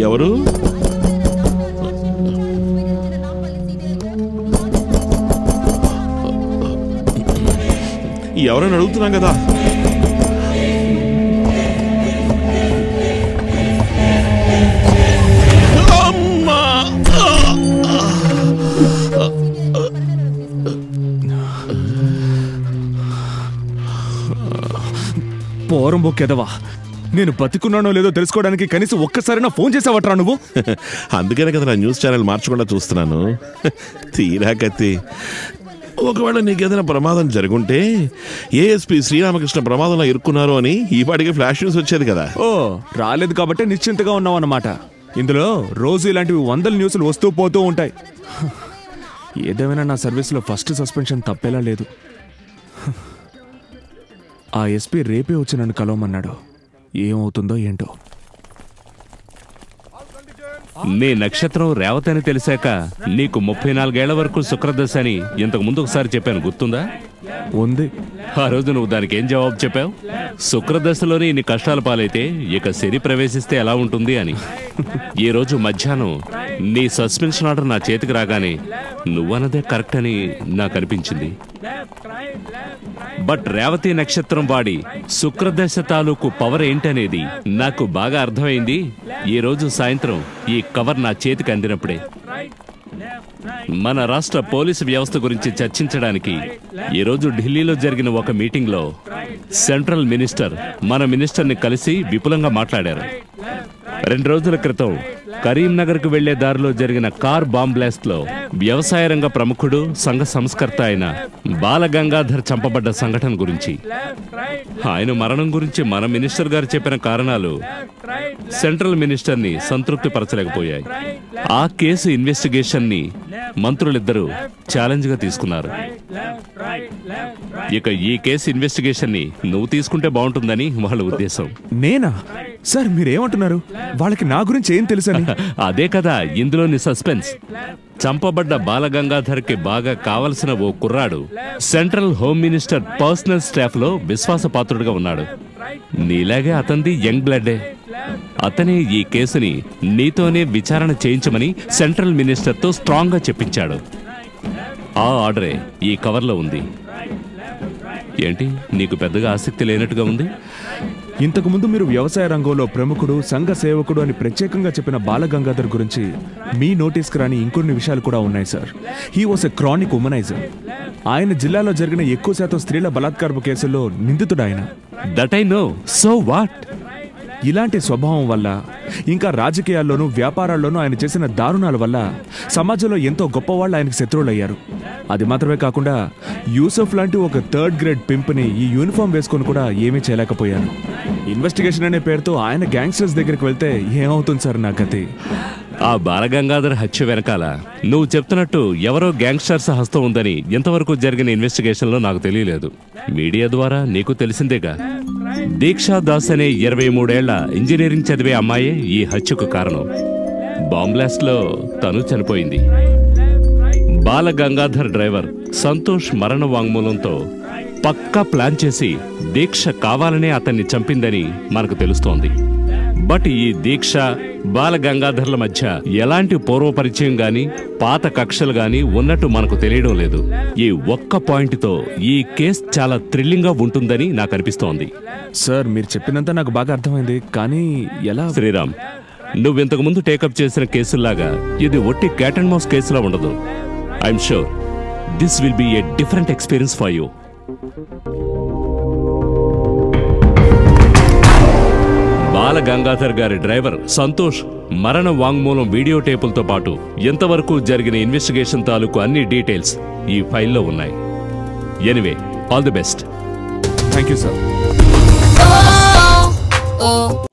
ఎవరు ఎవరని అడుగుతున్నాం కదా అమ్మా! పోరం బొక్కెదవా నేను బతికున్నానో లేదో తెలుసుకోవడానికి కనీసం ఒక్కసారైనా ఫోన్ చేసావట్రా నువ్వు అందుకనే కదా నా న్యూస్ ఛానల్ మార్చకుండా చూస్తున్నాను తీరా కత్తి ఒకవేళ నీకేదైనా ప్రమాదం జరుగుంటే ఏఎస్పి శ్రీరామకృష్ణ ప్రమాదంలో ఇరుక్కున్నారు అని ఈ పాటికి ఫ్లాష్ న్యూస్ వచ్చేది కదా ఓ రాలేదు కాబట్టి నిశ్చింతగా ఉన్నావు అన్నమాట ఇందులో రోజు ఇలాంటివి వందల న్యూస్లు వస్తూ పోతూ ఉంటాయి ఏదేమైనా నా సర్వీస్లో ఫస్ట్ సస్పెన్షన్ తప్పేలా లేదు ఆ ఎస్పీ రేపే వచ్చి నన్ను కలవమన్నాడు ఏమవుతుందో ఏంటో నీ నక్షత్రం రేవతి అని తెలిసాక నీకు ముప్పై నాలుగేళ్ల వరకు శుక్రదశ అని ఇంతకు ముందు ఒకసారి చెప్పాను గుర్తుందా ఉంది ఆ రోజు నువ్వు దానికి ఏం జవాబు చెప్పావు శుక్రదశలోనే ఇన్ని కష్టాల పాలైతే ఇక శని ప్రవేశిస్తే ఎలా ఉంటుంది అని ఈ రోజు మధ్యాహ్నం నీ సస్పెన్షన్ ఆర్డర్ నా చేతికి రాగానే నువ్వన్నదే కరెక్ట్ అని నాకు అనిపించింది బట్ రేవతి నక్షత్రం వాడి శుక్రదశ తాలూకు పవర్ ఏంటనేది నాకు బాగా అర్థమైంది ఈ రోజు సాయంత్రం ఈ కవర్ నా చేతికి అందినప్పుడే మన రాష్ట్ర పోలీసు వ్యవస్థ గురించి చర్చించడానికి ఈరోజు ఢిల్లీలో జరిగిన ఒక మీటింగ్లో సెంట్రల్ మినిస్టర్ మన మినిస్టర్ని కలిసి విపులంగా మాట్లాడారు రెండు రోజుల క్రితం కరీంనగర్కు వెళ్లే దారిలో జరిగిన కార్ బాంబ్ బ్లాస్ట్ లో వ్యవసాయ రంగ ప్రముఖుడు సంఘ సంస్కర్త అయిన బాలగంగాధర్ చంపబడ్డ సంఘటన గురించి ఆయన మరణం గురించి మన మినిస్టర్ గారు చెప్పిన కారణాలు సెంట్రల్ మినిస్టర్ ని సంతృప్తి పరచలేకపోయాయి ఆ కేసు ఇన్వెస్టిగేషన్ ని మంత్రులిద్దరూ ఛాలెంజ్ గా తీసుకున్నారు ఇక ఈ కేసు ఇన్వెస్టిగేషన్ ని నువ్వు తీసుకుంటే బాగుంటుందని వాళ్ళ ఉద్దేశం నేనా సార్ మీరేమంటున్నారు వాళ్ళకి నా గురించి ఏం తెలుసని అదే కదా ఇందులోని సస్పెన్స్ చంపబడ్డ బాలగంగాధర్కి బాగా కావలసిన ఓ కుర్రాడు central home minister personal staff లో విశ్వాసపాత్రుడుగా ఉన్నాడు నీలాగే అతనిది యంగ్ బ్లడ్డే అతనే ఈ కేసుని నీతోనే విచారణ చేయించమని సెంట్రల్ మినిస్టర్తో స్ట్రాంగ్ గా చెప్పించాడు ఆ ఆర్డరే ఈ కవర్లో ఉంది ఏంటి నీకు పెద్దగా ఆసక్తి లేనట్టుగా ఉంది ఇంతకు ముందు మీరు వ్యవసాయ రంగంలో ప్రముఖుడు సంఘ సేవకుడు అని ప్రత్యేకంగా చెప్పిన బాలగంగాధర్ గురించి మీ నోటీస్కి రాని ఇంకొన్ని విషయాలు కూడా ఉన్నాయి sir he was a chronic womaniser ఆయన జిల్లాలో జరిగిన ఎక్కువ శాతం స్త్రీల బలాత్కారపు కేసుల్లో నిందితుడు ఆయన that I know so what ఇలాంటి స్వభావం వల్ల ఇంకా రాజకీయాల్లోనూ వ్యాపారాల్లోనూ ఆయన చేసిన దారుణాల వల్ల సమాజంలో ఎంతో గొప్పవాళ్ళు ఆయనకు శత్రువులయ్యారు అది మాత్రమే కాకుండా యూసఫ్ లాంటి ఒక థర్డ్ గ్రేడ్ పింప్ని ఈ యూనిఫామ్ వేసుకొని కూడా ఏమీ చేయలేకపోయారు ఇన్వెస్టిగేషన్ అనే పేరుతో ఆయన గ్యాంగ్స్టర్స్ దగ్గరికి వెళ్తే ఏమవుతుంది సార్ నా గతి ఆ బాలగంగాధర్ హత్య వెనకాల నువ్వు చెప్తున్నట్టు ఎవరో గ్యాంగ్స్టర్స్ హస్తం ఉందని ఇంతవరకు జరిగిన ఇన్వెస్టిగేషన్లో నాకు తెలియలేదు మీడియా ద్వారా నీకు తెలిసిందేగా దీక్షా దాస్ అనే ఇరవై మూడేళ్ల ఇంజనీరింగ్ చదివే అమ్మాయే ఈ హత్యకు కారణం బాంబ్లాస్ట్ లో తను చనిపోయింది బాలగంగాధర్ డ్రైవర్ సంతోష్ మరణ వాంగ్మూలంతో పక్కా ప్లాన్ చేసి దీక్ష కావాలనే అతన్ని చంపిందని మనకు తెలుస్తోంది బట్ ఈ దీక్ష బాలగంగాధర్ల మధ్య ఎలాంటి పూర్వ పరిచయం గాని పాత కక్షలు గాని ఉన్నట్టు మనకు తెలియడం లేదు ఈ ఒక్క పాయింట్ తో ఈ కేస్ చాలా థ్రిల్లింగ్ గా ఉంటుందని నాకు అనిపిస్తోంది సార్ మీరు చెప్పినంత నాకు బాగా అర్థమైంది కానీ ఎలా శ్రీరామ్ నువ్వు ఇంతకు ముందు టేకప్ చేసిన కేసుల్లాగా ఇది ఒట్టి క్యాట్ అండ్ మౌస్ కేసులా ఉండదు I'm sure this will be a different experience for you Bala Gangadhar గారి డ్రైవర్ సంతోష్ మరణ వాంగ్మూలం వీడియో టేపులతో పాటు ఎంతవరకు జరిగిన ఇన్వెస్టిగేషన్ తాలూకు అన్ని డీటెయిల్స్ ఈ ఫైల్లో ఉన్నాయి anyway all the best thank you sir